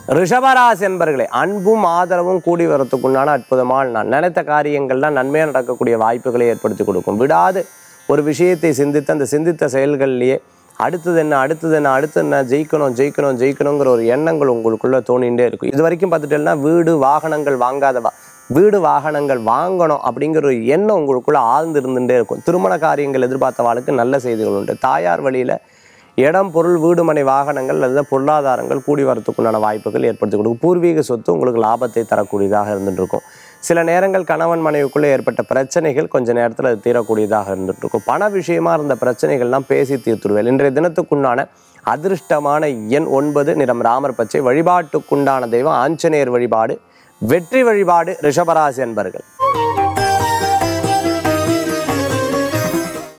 ரிஷபராசி என்பர்களே அன்பும் ஆதரவும் கூடி வரத்துக்குண்டான அற்புதமான நாள் நினைத்த காரியங்கள்லாம் நன்மையாக நடக்கக்கூடிய வாய்ப்புகளை ஏற்படுத்தி கொடுக்கும் விடாது ஒரு விஷயத்தை சிந்தித்து அந்த சிந்தித்த செயல்கள்லேயே அடுத்தது என்ன அடுத்தது என்ன அடுத்தது என்ன ஜெயிக்கணும் ஜெயிக்கணும் ஜெயிக்கணுங்கிற ஒரு எண்ணங்கள் உங்களுக்குள்ள தோணிகிட்டே இருக்கும் இது வரைக்கும் பார்த்துட்டேன்னா வீடு வாகனங்கள் வாங்காதவா வீடு வாகனங்கள் வாங்கணும் அப்படிங்கிற ஒரு எண்ணம் உங்களுக்குள்ள ஆழ்ந்து இருந்துகிட்டே இருக்கும் திருமண காரியங்கள் எதிர்பார்த்தவாளுக்கு நல்ல செய்திகள் உண்டு தாயார் வழியில் இடம் பொருள் வீடு மனை வாகனங்கள் அல்லது பொருளாதாரங்கள் கூடி வரத்துக்குண்டான வாய்ப்புகள் ஏற்படுத்தி கொடுக்கும் பூர்வீக சொத்து உங்களுக்கு லாபத்தை தரக்கூடியதாக இருந்துட்டு இருக்கும் சில நேரங்கள் கணவன் மனைவிக்குள்ளே ஏற்பட்ட பிரச்சனைகள் கொஞ்ச நேரத்தில் அது தீரக்கூடியதாக இருந்துட்டு இருக்கும் பண விஷயமா இருந்த பிரச்சனைகள்லாம் பேசி தீர்த்துடுவேன் இன்றைய தினத்துக்குண்டான அதிர்ஷ்டமான எண் ஒன்பது நிறம் ராமர் பச்சை வழிபாட்டுக்குண்டான தெய்வம் ஆஞ்சநேயர் வழிபாடு வெற்றி வழிபாடு ரிஷபராசி என்பர்கள்